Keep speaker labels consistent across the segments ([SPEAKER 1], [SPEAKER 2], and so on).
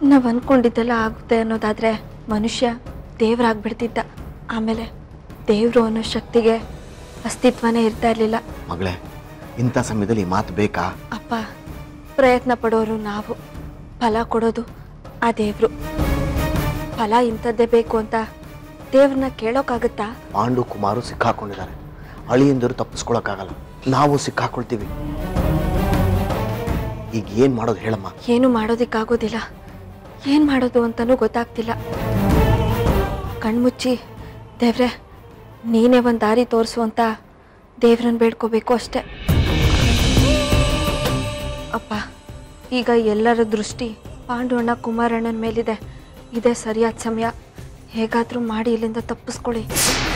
[SPEAKER 1] ನಾವು ಅಂದ್ಕೊಂಡಿದ್ದೆಲ್ಲ ಆಗುತ್ತೆ ಅನ್ನೋದಾದ್ರೆ ಮನುಷ್ಯ ದೇವರಾಗ್ಬಿಡ್ತಿದ್ದ ಆಮೇಲೆ ದೇವರು ಅನ್ನೋ ಶಕ್ತಿಗೆ ಅಸ್ತಿತ್ವನೇ ಇರ್ತಾ ಇರಲಿಲ್ಲ
[SPEAKER 2] ಮಗಳೇ ಇಂಥ ಸಮಯದಲ್ಲಿ ಈ ಮಾತು ಬೇಕಾ
[SPEAKER 1] ಅಪ್ಪ ಪ್ರಯತ್ನ ಪಡೋರು ನಾವು ಫಲ ಕೊಡೋದು ಆ ದೇವ್ರು ಫಲ ಇಂಥದ್ದೇ ಬೇಕು ಅಂತ ದೇವ್ರನ್ನ ಕೇಳೋಕ್ಕಾಗತ್ತಾ
[SPEAKER 2] ಪಾಂಡು ಕುಮಾರು ಸಿಕ್ಕಾಕೊಂಡಿದ್ದಾರೆ ಅಳಿಯಂದರು ತಪ್ಪಿಸ್ಕೊಳಕ್ಕಾಗಲ್ಲ ನಾವು ಸಿಕ್ಕಾಕೊಳ್ತೀವಿ ಈಗ ಏನ್ ಮಾಡೋದು ಹೇಳಮ್ಮ
[SPEAKER 1] ಏನು ಮಾಡೋದಕ್ಕಾಗೋದಿಲ್ಲ ಏನು ಮಾಡೋದು ಅಂತಲೂ ಗೊತ್ತಾಗ್ತಿಲ್ಲ ಕಣ್ಮುಚ್ಚಿ ದೇವ್ರೆ ನೀನೇ ಒಂದು ದಾರಿ ತೋರಿಸು ಅಂತ ದೇವ್ರನ್ನ ಬೇಡ್ಕೋಬೇಕು ಅಷ್ಟೆ ಅಪ್ಪ ಈಗ ಎಲ್ಲರ ದೃಷ್ಟಿ ಪಾಂಡುವಣ್ಣ ಕುಮಾರಣ್ಣನ ಮೇಲಿದೆ ಇದೇ ಸರಿಯಾದ ಸಮಯ ಹೇಗಾದರೂ ಮಾಡಿ ಇಲ್ಲಿಂದ ತಪ್ಪಿಸ್ಕೊಳ್ಳಿ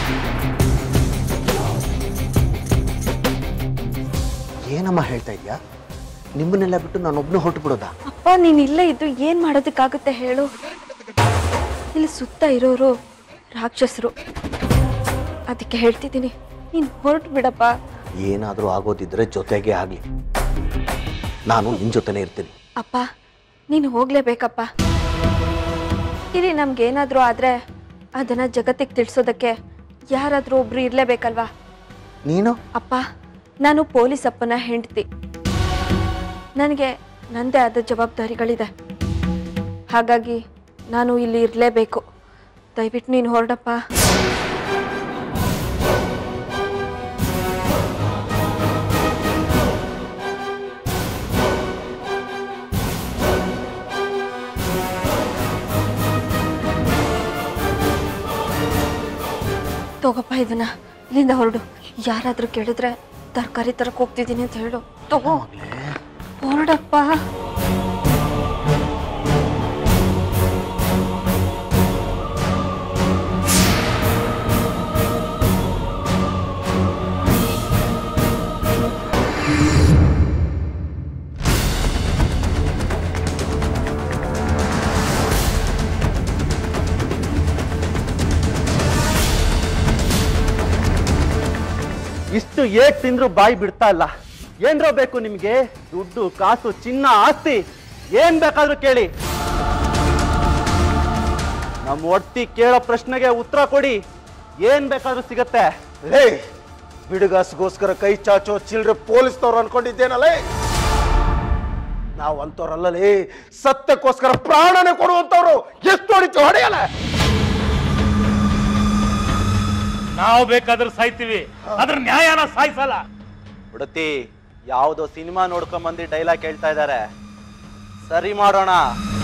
[SPEAKER 2] ಏನಮ್ಮ ಹೇಳ್ತಾ ಇದ್ಯಾ ನಿಮ್ಮನ್ನೆಲ್ಲ ಬಿಟ್ಟು ನಾನೊಬ್ನು ಹೊರಟು ಬಿಡೋದಾ
[SPEAKER 1] ಅಪ್ಪ ನೀನು ಇಲ್ಲೇ ಇದ್ದು ಏನು ಮಾಡೋದಕ್ಕಾಗುತ್ತೆ ಹೇಳು ಇಲ್ಲಿ ಸುತ್ತ ಇರೋರು ರಾಕ್ಷಸರು ಅದಕ್ಕೆ ಹೇಳ್ತಿದ್ದೀನಿ ನೀನು ಹೊರಟು ಬಿಡಪ್ಪ
[SPEAKER 2] ಏನಾದರೂ ಆಗೋದಿದ್ರೆ ಜೊತೆಗೆ ಆಗಲಿ ನಾನು ನಿನ್ನ ಜೊತೆನೇ ಇರ್ತೀನಿ
[SPEAKER 1] ಅಪ್ಪ ನೀನು ಹೋಗ್ಲೇಬೇಕಪ್ಪ ಇಲ್ಲಿ ನಮ್ಗೇನಾದರೂ ಆದರೆ ಅದನ್ನು ಜಗತ್ತಿಗೆ ತಿಳಿಸೋದಕ್ಕೆ ಯಾರಾದರೂ ಒಬ್ರು ಇರಲೇಬೇಕಲ್ವಾ
[SPEAKER 2] ನೀನು
[SPEAKER 1] ಅಪ್ಪ ನಾನು ಪೊಲೀಸ್ ಅಪ್ಪನ ಹೆಂಡತಿ ನನಗೆ ನನ್ನದೇ ಆದ ಜವಾಬ್ದಾರಿಗಳಿದೆ ಹಾಗಾಗಿ ನಾನು ಇಲ್ಲಿ ಇರಲೇಬೇಕು ದಯವಿಟ್ಟು ನೀನು ಹೊರಡಪ್ಪ ತಗೋಪ್ಪ ಇದನ್ನ ಇಲ್ಲಿಂದ ಹೊರಡು ಯಾರಾದ್ರೂ ಕೇಳಿದ್ರೆ ತರಕಾರಿ ತರಕ್ ಹೋಗ್ತಿದ್ದೀನಿ ಅಂತ ಹೇಳು ತಗೋ ಹೊರಡಪ್ಪ
[SPEAKER 3] ಇಷ್ಟು ಏಟ್ ತಿಂದ್ರು ಬಾಯಿ ಬಿಡ್ತಾ ಇಲ್ಲ ಏನ್ರೋ ಬೇಕು ನಿಮ್ಗೆ ದುಡ್ಡು ಕಾಸು ಚಿನ್ನ ಆಸ್ತಿ ಏನ್ ಬೇಕಾದ್ರೂ ಕೇಳಿ ನಮ್ಮ ಒಟ್ಟಿ ಕೇಳೋ ಪ್ರಶ್ನೆಗೆ ಉತ್ತರ ಕೊಡಿ ಏನ್ ಬೇಕಾದ್ರೂ ಸಿಗತ್ತೆ
[SPEAKER 4] ಲೇ ಬಿಡುಗಾಸ್ಗೋಸ್ಕರ ಕೈ ಚಾಚೋ ಚಿಲ್ರೆ ಪೊಲೀಸ್ನವ್ರು ಅನ್ಕೊಂಡಿದ್ದೇನಲ್ಲೇ ನಾವು ಅಂತವ್ರಲ್ಲೇ ಸತ್ಯಕ್ಕೋಸ್ಕರ ಪ್ರಾಣನೇ ಕೊಡುವಂತವ್ರು ಎಷ್ಟು ಹೊಡಿತು ಹೊಡೆಯಲ್ಲ
[SPEAKER 5] ನಾವು ಬೇಕಾದ್ರೆ ಸಾಯ್ತೀವಿ ಅದ್ರ ನ್ಯಾಯನ ಸಾಯಿಸಲ್ಲ
[SPEAKER 3] ಬಿಡತಿ ಯಾವುದೋ ಸಿನಿಮಾ ನೋಡ್ಕೊಂಡ್ ಬಂದು ಡೈಲಾಗ್ ಹೇಳ್ತಾ ಇದ್ದಾರೆ ಸರಿ ಮಾಡೋಣ